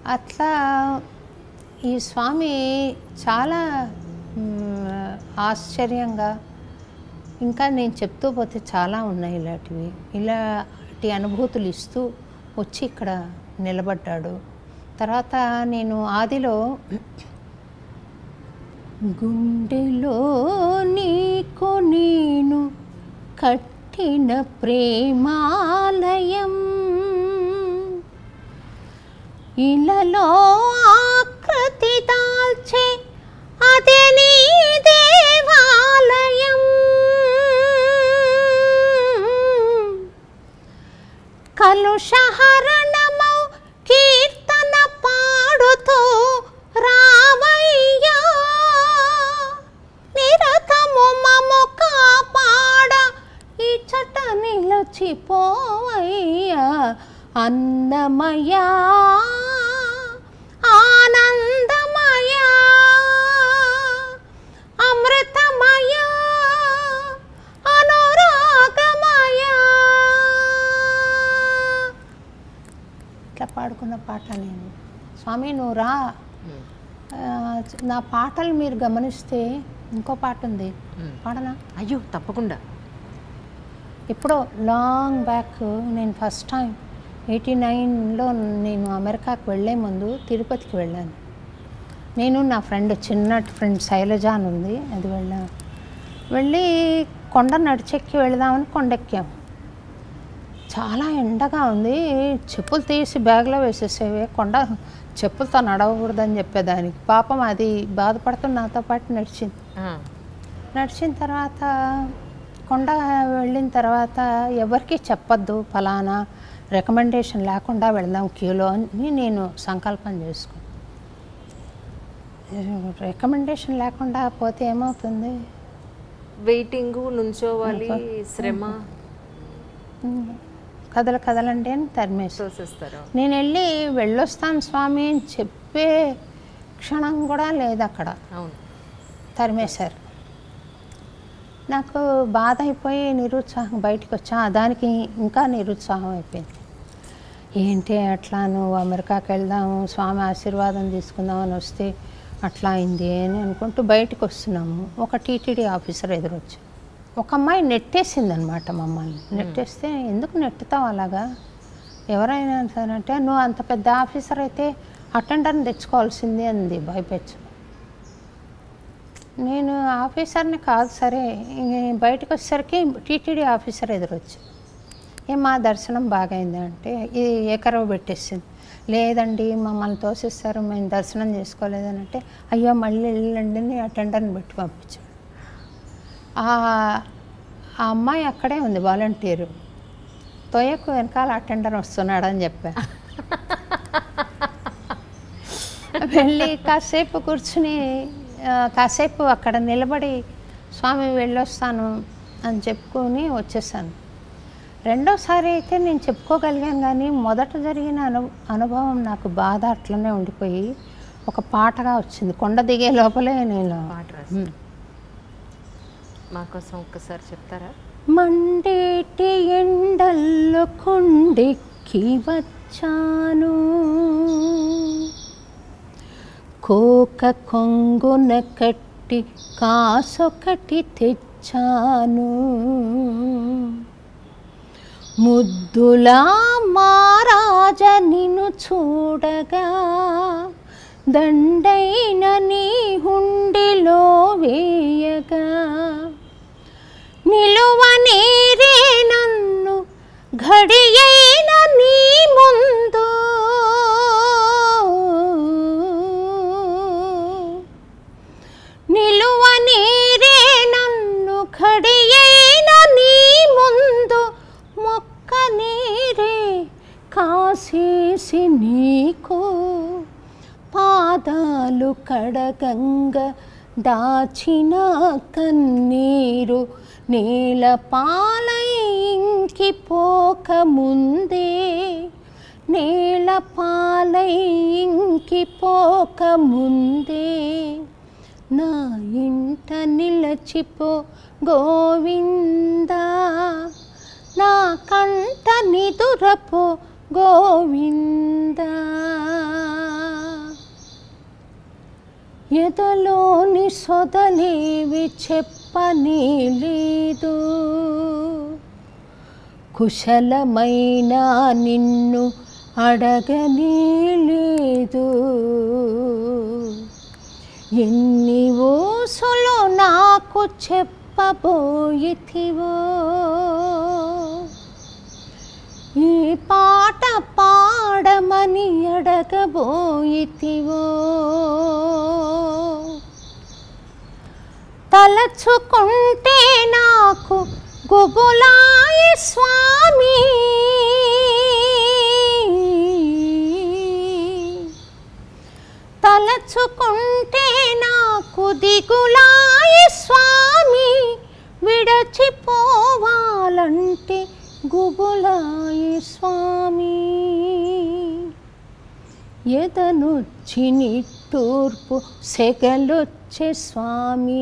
అట్లా ఈ స్వామి చాలా మ్, ఆశ్చర్యంగా ఇంకా నేను చెప్తూ పోతే చాలా ఉన్నాయి ఇలాంటివి ఇలాంటి అనుభూతులు ఇస్తూ వచ్చి ఇక్కడ నిలబడ్డాడు తర్వాత నేను ఆదిలో గుండెలో నీకు నేను కట్టిన ప్రేమాలయం ఇలలో ఆకృతి దాల్చే అదే నీ దేవాలయం కలుషహరణమౌ కీర్తన పాడుతూ రామయ్యా నిరతము మము కాపాడ ఇచ్చట నిలచిపోవయ్యా అన్నమయ్యా ఆనందమయా అమృతమయా అనురాగమయా ఇట్లా పాడుకున్న పాట నేను స్వామి నువ్వు రా ఆ, నా పాటలు మీరు గమనిస్తే ఇంకో పాట ఉంది పాడనా అయ్యో తప్పకుండా ఎప్పుడో లాంగ్ బ్యాక్ నేను ఫస్ట్ టైం ఎయిటీ నైన్లో నేను అమెరికాకు వెళ్ళే ముందు తిరుపతికి వెళ్ళాను నేను నా ఫ్రెండ్ చిన్నటి ఫ్రెండ్ శైలజ అని ఉంది అది వెళ్ళాను వెళ్ళి కొండ నడిచెక్కి వెళదామని కొండెక్కాం చాలా ఎండగా ఉంది చెప్పులు తీసి బ్యాగ్లో వేసేసేవే కొండ చెప్పులతో నడవకూడదని చెప్పేదానికి పాపం అది బాధపడుతూ నాతో పాటు నడిచింది ఆ, నడిచిన తర్వాత కొండ వెళ్ళిన తర్వాత ఎవరికి చెప్పొద్దు ఫలానా రికమెండేషన్ లేకుండా వెళ్దాం క్యూలో అని నేను సంకల్పం చేసుకున్నాను రికమెండేషన్ లేకుండా పోతే ఏమవుతుంది వెయిటింగ్ నుంచోవాలి శ్రమ కదల కదలండి అని తరిమేసి తోసేస్తారు నేను వెళ్ళి వెళ్ళొస్తాను స్వామి అని చెప్పే క్షణం కూడా లేదు అక్కడ అవును తరిమేశారు నాకు బాధ అయిపోయి నిరుత్సాహం బయటకు వచ్చా దానికి ఇంకా నిరుత్సాహం అయిపోయింది ఏంటి అట్లా నువ్వు అమెరికాకి వెళ్దాము స్వామి ఆశీర్వాదం తీసుకుందాం అని వస్తే అట్లా అయింది అని అనుకుంటూ బయటకు వస్తున్నాము ఒక టీటీడీ ఆఫీసర్ ఎదురొచ్చి ఒక అమ్మాయి నెట్టేసింది అనమాట మమ్మల్ని నెట్టేస్తే ఎందుకు నెట్టుతావు అలాగా ఎవరైనా సరే అంటే నువ్వు అంత పెద్ద ఆఫీసర్ అయితే అటెండర్ని తెచ్చుకోవాల్సింది అంది భయపెచ్చు నేను ఆఫీసర్ని కాదు సరే ఇంక బయటకు వచ్చేసరికి టీటీడీ ఆఫీసర్ ఎదురొచ్చు ఏం మా దర్శనం బాగైంది అంటే ఇది ఏకరవ పెట్టేసింది లేదండి మమ్మల్ని తోసేస్తారు మేము దర్శనం చేసుకోలేదని అంటే అయ్యో మళ్ళీ వెళ్ళండి అని అటెండర్ని పెట్టి పంపించాడు ఆ ఆ అమ్మాయి అక్కడే ఉంది వాలంటీరు తోయకు వెనకాల అటెండర్ వస్తున్నాడని చెప్పా వెళ్ళి కాసేపు కూర్చుని ఆ, కాసేపు అక్కడ నిలబడి స్వామి వెళ్ళొస్తాను అని చెప్పుకొని వచ్చేసాను రెండోసారి అయితే నేను చెప్పుకోగలిగాను కానీ మొదట జరిగిన అను అనుభవం నాకు బాధ అట్లనే ఉండిపోయి ఒక పాటగా వచ్చింది కొండ దిగే లోపలే నేను పాట రాసి మా కోసం ఒక్కసారి చెప్తారా మండేటి ఎండల్లో కొండెక్కి వచ్చాను కోక కొంగున కట్టి కాసొకటి తెచ్చాను ముద్దులా మారాజ నిన్ను చూడగా దండైన నీ హుండిలో వేయగా నిలువ నీరే నన్ను ఘడియైన నీ ముందు నిలువ నీరే నన్ను ఘడియైన నీ ముందు మొక్క నీరే కాసేసి నీకు పాదాలు కడగంగ దాచిన కన్నీరు నేల పాలై ఇంకిపోక ముందే నేల పాలై ఇంకిపోక ముందే నా ఇంట నిలచిపో గోవిందా నా కంట నిదురపో గోవిందా ఎదలోని సొదలేవి చెప్పని లేదు కుశలమైన నిన్ను అడగని లేదు ఎన్ని ఊసులు నాకు చెప్పబోయితివో ఈ పాట పాడమని అడగబోయితివో తలచుకుంటే నాకు గుబులాయ స్వామి తలచుకుంటే నాకు దిగులాయ స్వామి విడచిపోవాలంటే గుబులాయ స్వామి ఎదనొచ్చి నిట్టూర్పు సెగలొచ్చే స్వామి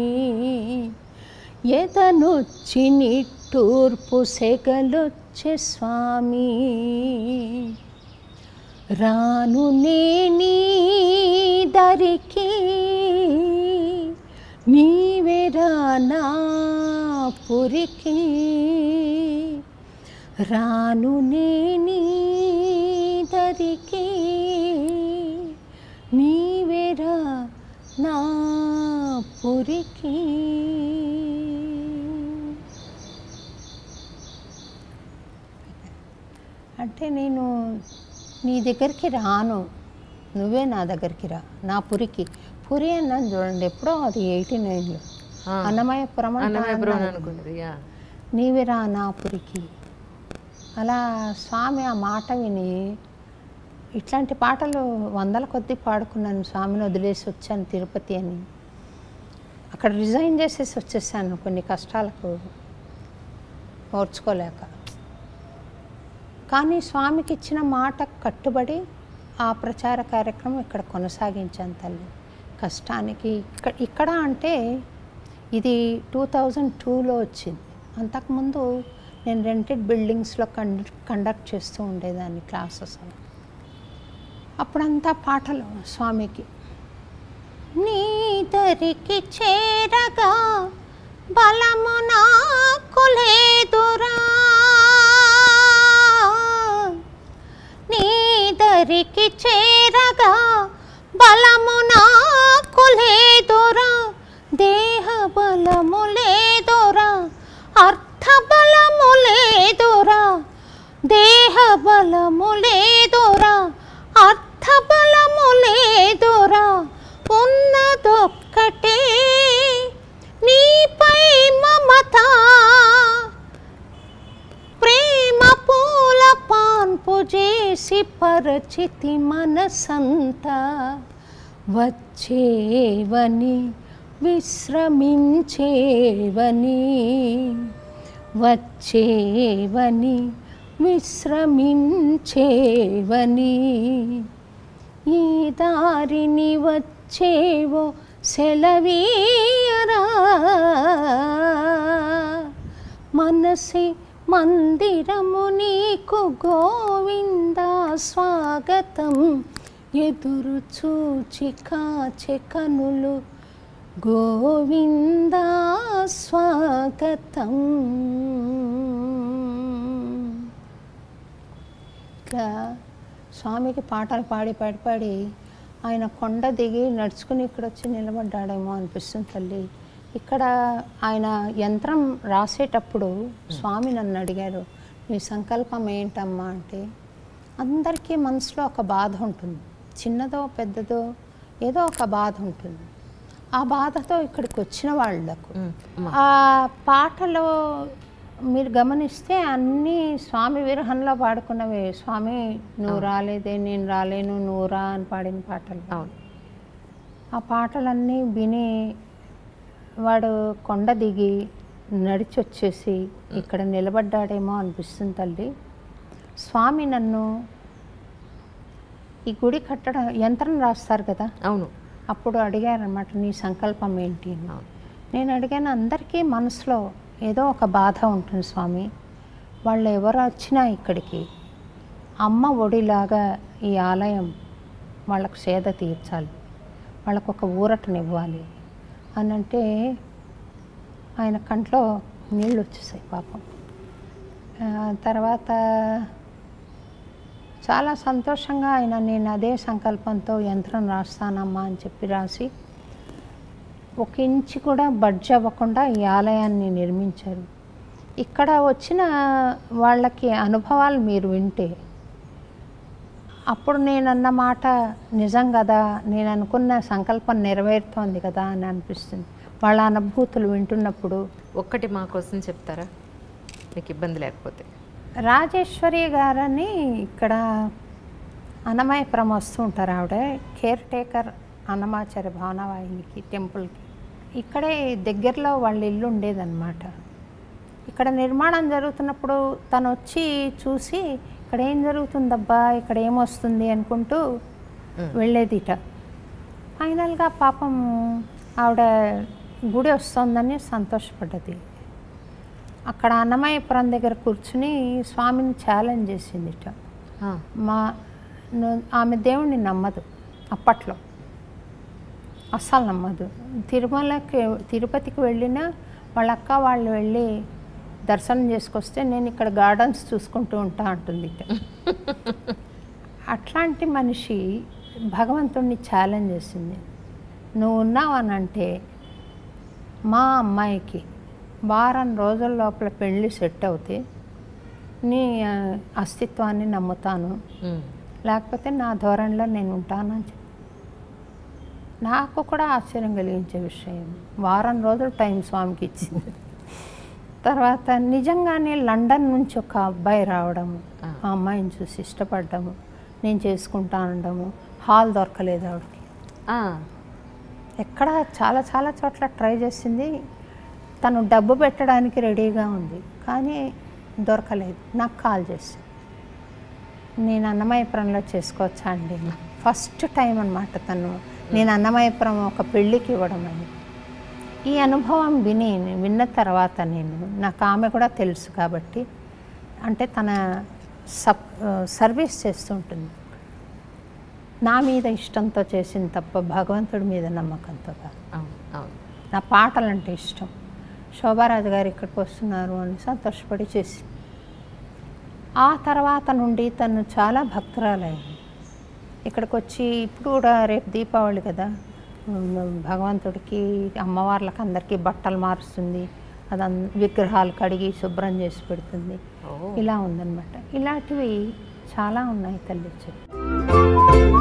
ఎదనొచ్చి నిట్టూర్పు సెగలొచ్చే స్వామి రాను నేనీ దరికి నీవెరా నా పురికి రాను నేనీ దరికి నీవెరా నా పురికి అంటే నేను నీ దగ్గరికి రాను నువ్వే నా దగ్గరికి రా నా పురికి పురి అన్నాను చూడండి ఎప్పుడో అది ఎయిటీ నైన్లో ఆ. అన్నమయపురం అంటే అన్నమయపురం అన్నాను. అనుకుంటుంది యా నీవే రా నా పురికి అలా స్వామి ఆ మాట విని ఇట్లాంటి పాటలు వందల కొద్దీ పాడుకున్నాను స్వామిని వదిలేసి వచ్చాను తిరుపతి అని అక్కడ రిజైన్ చేసేసి వచ్చేసాను కొన్ని కష్టాలకు ఓర్చుకోలేక కానీ స్వామికి ఇచ్చిన మాట కట్టుబడి ఆ ప్రచార కార్యక్రమం ఇక్కడ కొనసాగించాను తల్లి కష్టానికి ఇక్కడ ఇక్కడ అంటే ఇది టూ థౌజండ్ టూలో వచ్చింది అంతకుముందు నేను రెంటెడ్ బిల్డింగ్స్లో కండ కండక్ట్ చేస్తూ ఉండేదాన్ని క్లాసెస్ అవి అప్పుడంతా పాటలు స్వామికి నీ దరికి చేరగా బలము నాకు లేదురా నీ దరికి చేరగా బలము నాకు లేదురా దేహ బలము లేదురా అర్థ బలము లేదురా దేహ బలము లేదురా అర్థ బలము లేదురా ఉన్నదొక్కటే నీపై మమత ప్రేమ పూల పాన్పు చేసి పరచితి మనసంతా వచ్చేవని విశ్రమించేవని వచ్చేవని విశ్రమించేవని ఈ దారిని వచ్చేవో సెలవీయరా మనసి మందిరము నీకు గోవింద స్వాగతం ఎదురు చూచి కాచె కనులు గోవింద స్వాగతం ఇట్లా స్వామికి పాటలు పాడి పాడి పాడి ఆయన కొండ దిగి నడుచుకుని ఇక్కడ వచ్చి నిలబడ్డాడేమో అనిపిస్తుంది తల్లి ఇక్కడ ఆయన యంత్రం రాసేటప్పుడు స్వామి నన్ను అడిగారు నీ సంకల్పం ఏంటమ్మా అంటే అందరికీ మనసులో ఒక బాధ ఉంటుంది చిన్నదో పెద్దదో ఏదో ఒక బాధ ఉంటుంది ఆ బాధతో ఇక్కడికి వచ్చిన వాళ్ళకు ఉమ్, అమ్మా. ఆ పాటలో మీరు గమనిస్తే అన్నీ స్వామి విరహంలో పాడుకున్నవే స్వామి నువ్వు రాలేదే నేను రాలేను నువ్వు రా అని పాడిన పాటలు అవును ఆ పాటలన్నీ విని వాడు కొండ దిగి నడిచి వచ్చేసి ఇక్కడ నిలబడ్డాడేమో అనిపిస్తుంది తల్లి స్వామి నన్ను ఈ గుడి కట్టడం యంత్రం రాస్తారు కదా అవును అప్పుడు అడిగారనమాట నీ సంకల్పం ఏంటి అని అవును నేను అడిగాను అందరికీ మనసులో ఏదో ఒక బాధ ఉంటుంది స్వామి వాళ్ళు ఎవరు వచ్చినా ఇక్కడికి అమ్మ ఒడిలాగా ఈ ఆలయం వాళ్ళకు సేద తీర్చాలి వాళ్ళకు ఒక ఊరటనివ్వాలి అని అంటే ఆయన కంట్లో నీళ్ళు వచ్చేసాయి పాపం ఆ, తర్వాత చాలా సంతోషంగా ఆయన నేను అదే సంకల్పంతో యంత్రం రాస్తానమ్మా అని చెప్పి రాసి ఒక ఇంచు కూడా బడ్జ్ అవ్వకుండా ఈ ఆలయాన్ని నిర్మించారు ఇక్కడ వచ్చిన వాళ్ళకి అనుభవాలు మీరు వింటే అప్పుడు నేను అన్న మాట నిజం కదా నేను అనుకున్న సంకల్పం నెరవేరుతోంది కదా అని అనిపిస్తుంది వాళ్ళ అనుభూతులు వింటున్నప్పుడు ఒక్కటి మా కోసం చెప్తారా మీకు ఇబ్బంది లేకపోతే రాజేశ్వరి గారని ఇక్కడ అన్నమయపురం వస్తూ ఉంటారు ఆవిడ కేర్ టేకర్ అన్నమాచార్య భావనవాహినికి టెంపుల్కి ఇక్కడే దగ్గరలో వాళ్ళ ఇల్లు ఉండేదన్నమాట ఇక్కడ నిర్మాణం జరుగుతున్నప్పుడు తను వచ్చి చూసి ఇక్కడ ఏం జరుగుతుందబ్బా ఇక్కడ ఏమొస్తుంది అనుకుంటూ మ్. వెళ్ళేదిట ఫైనల్గా పాపం ఆవిడ గుడి వస్తుందని సంతోషపడ్డది అక్కడ అన్నమయ్యపురం దగ్గర కూర్చుని స్వామిని ఛాలెంజ్ చేసిందిట ఆ, మా ను- ఆమె దేవుణ్ణి నమ్మదు అప్పట్లో అస్సలు నమ్మదు తిరుమలకి తిరుపతికి వెళ్ళినా వాళ్ళ అక్క వాళ్ళు వెళ్ళి దర్శనం చేసుకొస్తే నేను ఇక్కడ గార్డెన్స్ చూసుకుంటూ ఉంటా అంటుంది ఇట. అట్లాంటి మనిషి భగవంతుణ్ణి ఛాలెంజ్ చేసింది నువ్వు ఉన్నావనంటే మా అమ్మాయికి వారం రోజుల లోపల పెళ్ళి సెట్ అవుతే నీ ఆ, అస్తిత్వాన్ని నమ్ముతాను ఉమ్, లేకపోతే నా ధోరణిలో నేను ఉంటానని చెప్పి నాకు కూడా ఆశ్చర్యం కలిగించే విషయం వారం రోజులు టైం స్వామికి ఇచ్చింది తర్వాత నిజంగానే లండన్ నుంచి ఒక అబ్బాయి రావడము ఆ. ఆ అమ్మాయిని చూసి ఇష్టపడ్డము నేను చేసుకుంటా అనడము హాల్ దొరకలేదు ఆవిడకి ఆ, ఎక్కడ చాలా చాలా చోట్ల ట్రై చేసింది తను డబ్బు పెట్టడానికి రెడీగా ఉంది కానీ దొరకలేదు నాకు కాల్ చేసి నేను అన్నమయపురంలో చేసుకోవచ్చా అండి ఫస్ట్ టైం అనమాట తను నేను అన్నమయపురం ఒక పెళ్ళికి ఇవ్వడం అని ఈ అనుభవం విని విన్న తర్వాత నేను నాకు ఆమె కూడా తెలుసు కాబట్టి అంటే తన సప్ సర్వీస్ చేస్తుంటుంది నా మీద ఇష్టంతో చేసింది తప్ప భగవంతుడి మీద నమ్మకంతో కాదు అవును అవును నా పాటలంటే ఇష్టం శోభారాజు గారు ఇక్కడికి వస్తున్నారు అని సంతోషపడి చేసి ఆ తర్వాత నుండి తను చాలా భక్తురాలైంది ఇక్కడికి వచ్చి ఇప్పుడు కూడా రేపు దీపావళి కదా ఉమ్, భగవంతుడికి అమ్మవార్లకు అందరికీ బట్టలు మారుస్తుంది అదన్ విగ్రహాలు కడిగి శుభ్రం చేసి పెడుతుంది ఓ ఇలా ఉందన్నమాట ఇలాంటివి చాలా ఉన్నాయి తల్లి చెప్పు